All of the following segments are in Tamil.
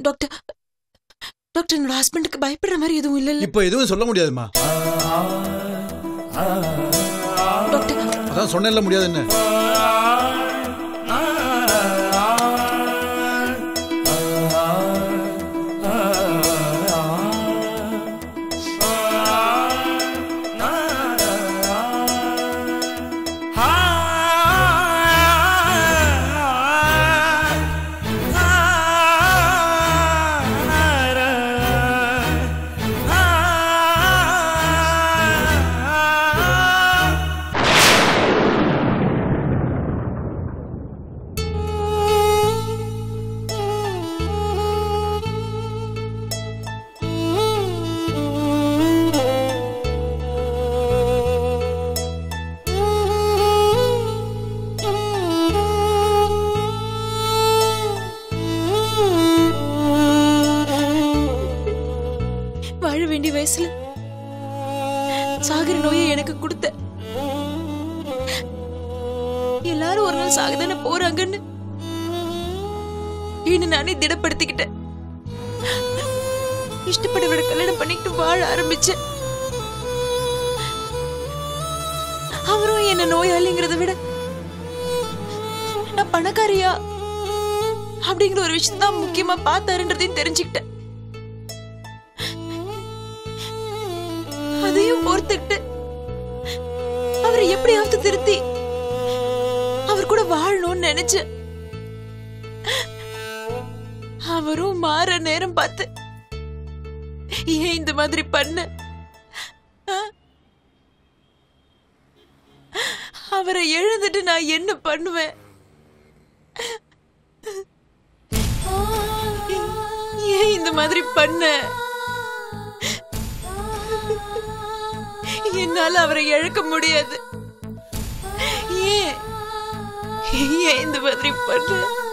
டாக்டர் டாக்டர் என்னோட ஹஸ்பண்டுக்கு பயப்படுற மாதிரி எதுவும் இல்லைல்ல இப்போ எதுவும் சொல்ல முடியாதுமா டாக்டர் அதான் சொன்னேன்ல முடியாதுன்னு வாழ வேண்டிய வயசுல சாகிற நோயை எனக்கு கொடுத்த எல்லாரும் ஒரு நாள் சாகதானே போறாங்கன்னு என்ன நானே திடப்படுத்திக்கிட்டேன் இஷ்டப்பட்டவரோட கல்யாணம் பண்ணிக்கிட்டு வாழ ஆரம்பிச்சேன் அவரும் என்ன நோயாளிங்கிறத விட நான் பணக்காரியா அப்படிங்கிற ஒரு விஷயம் தான் முக்கியமா பார்த்தாருன்றதையும் தெரிஞ்சுக்கிட்டேன் அதையும் பொறுத்துக்கிட்டு அவரை எப்படியாவது திருத்தி அவர் கூட வாழணும்னு நினைச்சேன் அவரும் மாற நேரம் பார்த்து ஏன் இந்த மாதிரி பண்ண ஆ? அவரை எழுந்துட்டு நான் என்ன பண்ணுவேன் ஏன் இந்த மாதிரி பண்ண என்னால அவரை இழக்க முடியாது ஏன் ஏன் இந்த மாதிரி பண்ண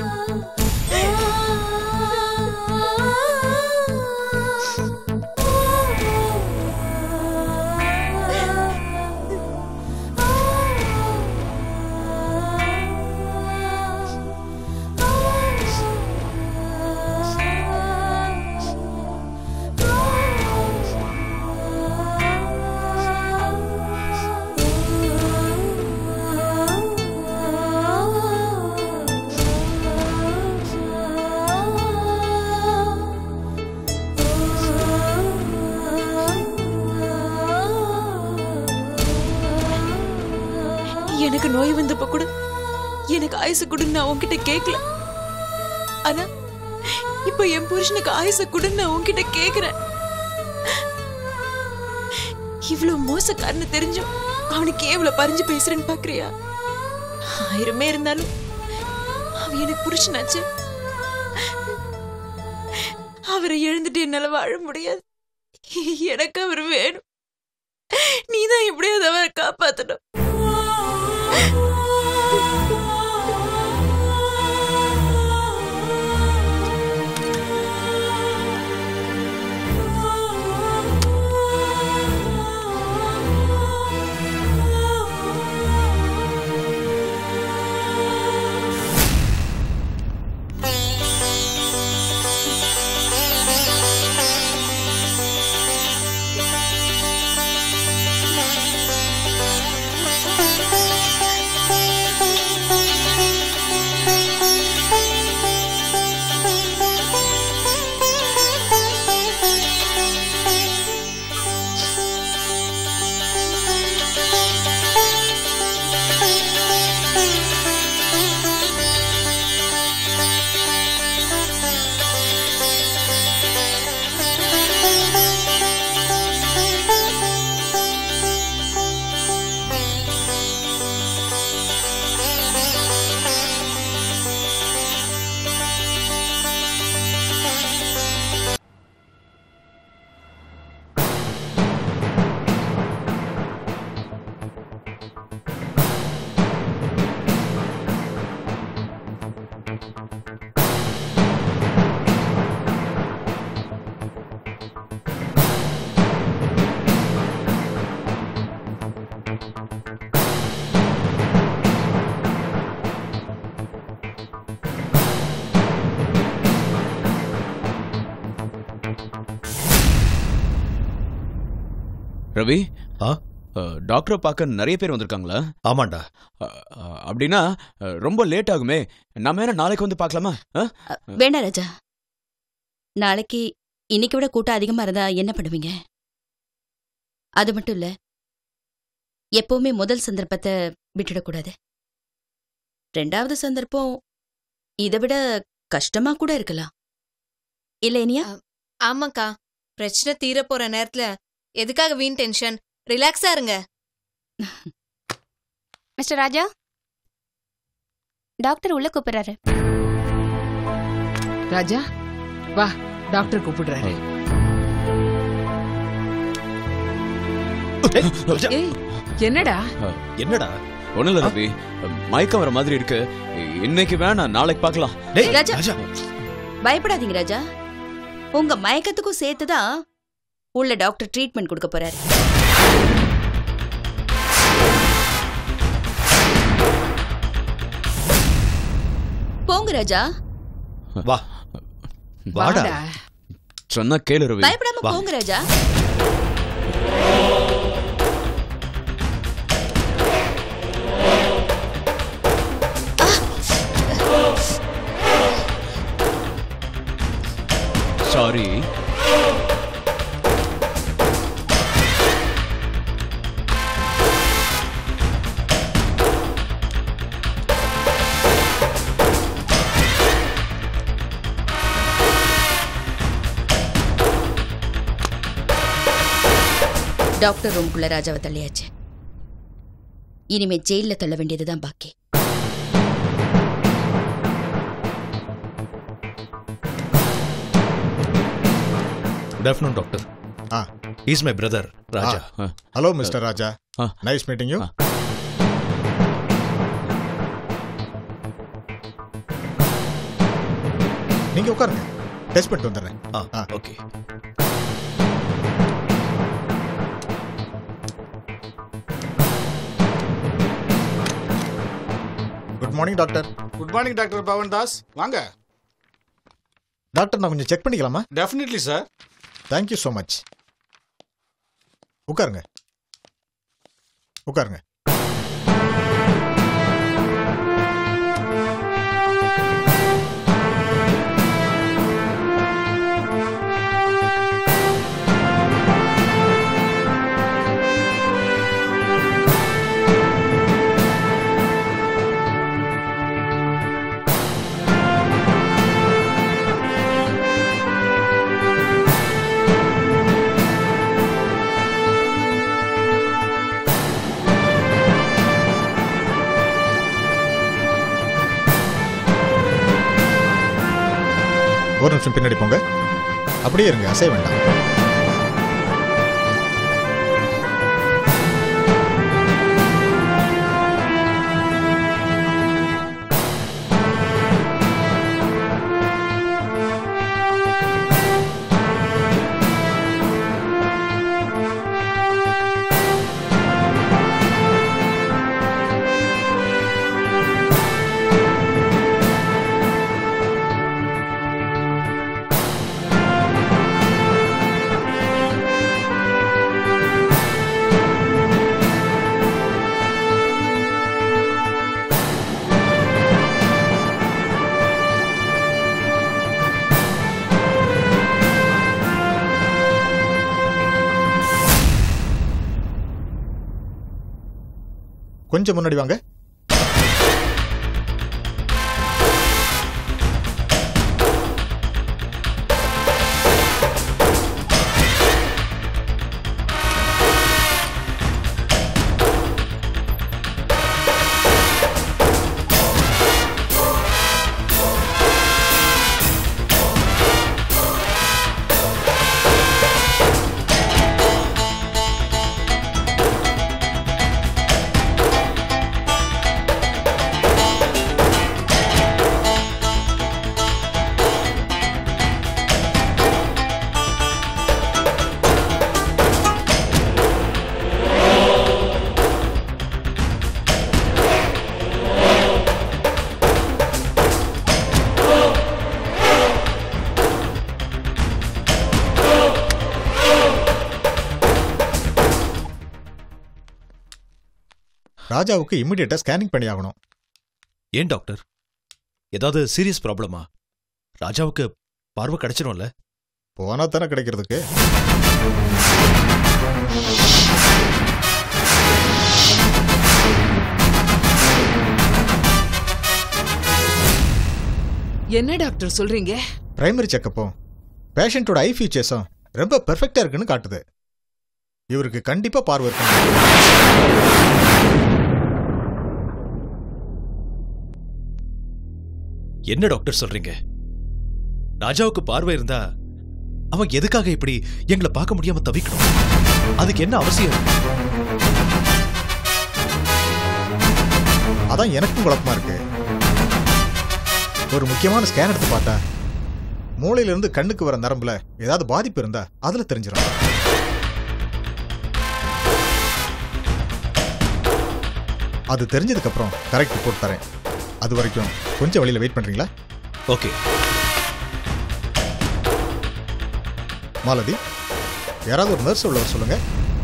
எனக்கு நோய் வந்தப்ப கூட எனக்கு ஆயுசு கொடுன்னு நான் உன்கிட்ட கேட்கல ஆனா இப்ப என் புருஷனுக்கு ஆயுசு கொடுன்னு நான் உன்கிட்ட கேக்குறேன் இவ்வளவு மோசக்காரன்னு தெரிஞ்சும் அவனுக்கு ஏன் இவ்வளவு பறிஞ்சு பேசுறேன்னு பாக்குறியா ஆயிரமே இருந்தாலும் அவன் எனக்கு புருஷனாச்சு அவரை எழுந்துட்டு என்னால வாழ முடியாது எனக்கு அவர் வேணும் நீதான் எப்படியாவது அவரை காப்பாத்தணும் ரவி ஆ அஹ், டாக்டரை பார்க்க நிறைய பேர் வந்திருக்காங்களா ஆமாண்டா அஹ், அஹ், அப்படின்னா அஹ், ரொம்ப லேட் ஆகுமே நம்ம என்ன நாளைக்கு வந்து பார்க்கலாமா ஆ? அ, வேண்டாம் ராஜா நாளைக்கு இன்னைக்கு விட கூட்டம் அதிகமா இருந்தா என்ன பண்ணுவீங்க அது மட்டும் இல்ல எப்பவுமே முதல் சந்தர்ப்பத்தை விட்டுடக்கூடாது ரெண்டாவது சந்தர்ப்பம் இதை விட கஷ்டமா கூட இருக்கலாம் இல்ல இனியா ஆமாக்கா பிரச்சனை தீர போற நேரத்துல எதுக்காக வீண் டென்ஷன் ரிலாக்ஸா இருங்க மிஸ்டர் ராஜா டாக்டர் உள்ள கூப்பிடுறாரு ராஜா வா டாக்டர் கூப்பிடுறாரு ஏய், ராஜா, ஏய் என்னடா என்னடா ஒண்ணும் இல்ல ரவி மயக்கம் வர மாதிரி இருக்கு இன்னைக்கு வேணாம் நாளைக்கு பார்க்கலாம் டேய் ராஜா. ராஜா பயப்படாதீங்க ராஜா உங்க மயக்கத்துக்கும் சேர்த்துதான் உள்ள டாக்டர் ட்ரீட்மெண்ட் கொடுக்க போறாரு போங்க ராஜா வா வாடா வாடா சொன்னா கேளு ரவி பயப்படாம வா. போங்க ராஜா சாரி டாக்டர் ரூம்குள்ள ராஜாவை தள்ளியாச்சு இனிமே ஜெயில தள்ள வேண்டியதுதான் பாக்கி good afternoon doctor ah is my brother Raja hello mister Raja ah. Nice meeting you ஆ. நீங்க உட்காருங்க டெஸ்ட் பண்ணிட்டு வந்துடுறேன் ஆ ஆ. Okay good morning doctor good morning doctor Pavan Das வாங்க டாக்டர் நான் கொஞ்சம் செக் பண்ணிக்கலாமா definitely sir thank you so much உட்காருங்க உட்காருங்க ஒரு நிமிஷம் பின்னாடி போங்க அப்படியே இருங்க அசைய வேண்டாம் கொஞ்சம் முன்னாடி வாங்க ராஜாவுக்கு இம்மிடியட்டா ஸ்கேனிங் பண்ணி ஆகணும் ஏன் டாக்டர் ஏதாவது சீரியஸ் ப்ராப்ளமா ராஜாவுக்கு பார்வை கிடைச்சிடும்ல போனா தானே கிடைக்கிறதுக்கு என்ன டாக்டர் சொல்றீங்க பிரைமரி செக்கப்பும் பேஷண்ட்டோட ஐ ஃபீச்சர்ஸும் ரொம்ப பெர்ஃபெக்டா இருக்குன்னு காட்டுது இவருக்கு கண்டிப்பா பார்வை இருக்கணும் என்ன டாக்டர் சொல்றீங்க ராஜாவுக்கு பார்வை இருந்தா அவன் எதுக்காக இப்படி எங்களை பார்க்க முடியாம தவிக்கணும் அதுக்கு என்ன அவசியம் அதான் எனக்கும் குழப்பமா இருக்கு ஒரு முக்கியமான ஸ்கேன் எடுத்து பார்த்தா மூளையில இருந்து கண்ணுக்கு வர நரம்புல ஏதாவது பாதிப்பு இருந்தா அதுல தெரிஞ்சிடும் அது தெரிஞ்சதுக்கு அப்புறம் கரெக்ட் ரிப்போர்ட் தரேன் அது வரைக்கும் கொஞ்சம் வழியில வெயிட் பண்றீங்களா ஓகே மாலதி யாராவது ஒரு நர்ஸ் உள்ளவர் சொல்லுங்க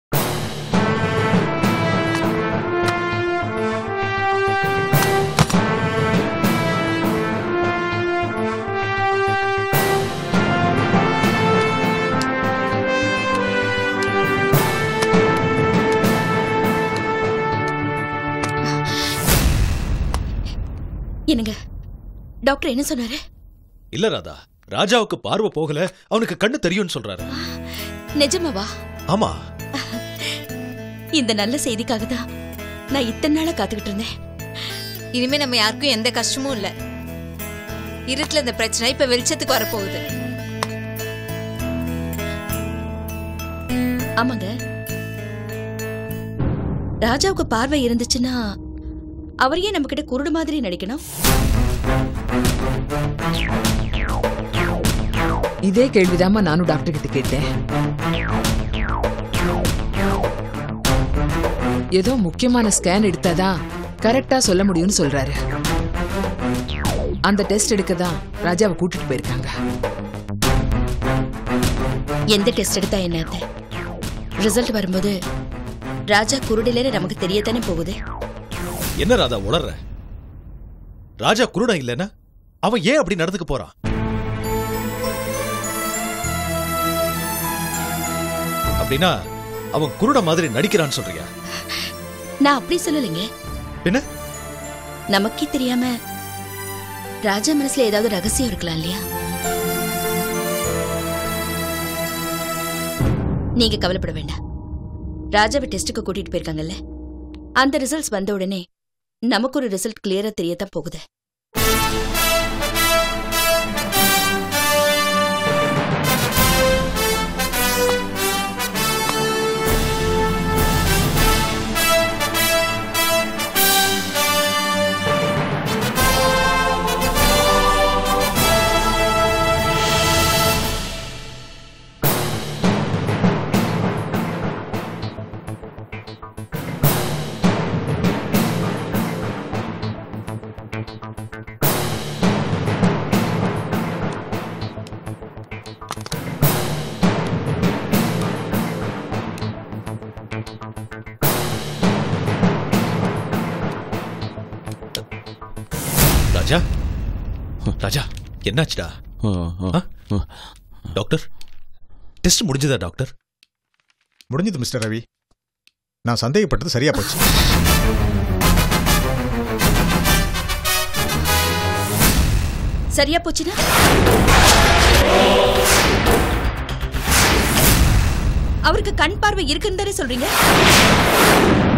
என்னங்க டாக்டர் என்ன சொன்னாரு இல்ல ராதா ராஜாவுக்கு பார்வை போகல அவனுக்கு கண்ணு தெரியும்னு சொல்றாரு நிஜமாவா ஆமா இந்த நல்ல செய்திக்காக தான் நான் இத்தனை நாளா காத்துக்கிட்டு இருந்தேன் இனிமே நம்ம யாருக்கும் எந்த கஷ்டமும் இல்ல இருட்டுல இந்த பிரச்சனை இப்ப வெளிச்சத்துக்கு வரப்போகுது ஆமாங்க ராஜாவுக்கு பார்வை இருந்துச்சுன்னா அவர் ஏன் நம்ம கிட்ட குருடு மாதிரி நடிக்கணும் இதே கேள்விதாம்மா நானும் டாக்டர் கிட்ட கேட்டேன் ஏதோ முக்கியமான ஸ்கேன் எடுத்தாதான் கரெக்டா சொல்ல முடியும்னு சொல்றாரு அந்த டெஸ்ட் எடுக்க தான் ராஜாவை கூட்டிட்டு போயிருக்காங்க எந்த டெஸ்ட் எடுத்தா என்ன அத்தை? ரிசல்ட் வரும்போது ராஜா குருடிலேன்னு நமக்கு தெரியத்தானே போகுது என்ன ராதா உளர்ற ராஜா குருடன் இல்லைன்னா அவன் ஏன் அப்படி நடந்துக்க போறான் அப்படின்னா அவன் குருட மாதிரி நடிக்கிறான்னு சொல்றியா நான் அப்படி சொல்லலைங்க பின்ன நமக்கே தெரியாம ராஜா மனசுல ஏதாவது ரகசியம் இருக்கலாம் இல்லையா நீங்க கவலைப்பட வேண்டாம் ராஜாவை டெஸ்ட்டுக்கு கூட்டிட்டு போயிருக்காங்கல்ல அந்த ரிசல்ட்ஸ் வந்த உடனே நமக்கு ஒரு ரிசல்ட் கிளியரா தெரியத்தான் போகுது ராஜா ராஜா என்னாச்சுடா ஆ? டாக்டர் டெஸ்ட் முடிஞ்சதா டாக்டர் முடிஞ்சது மிஸ்டர் ரவி நான் சந்தேகப்பட்டது சரியா போச்சு சரியா போச்சுன்னா அவருக்கு கண் பார்வை இருக்குன்னு தானே சொல்றீங்க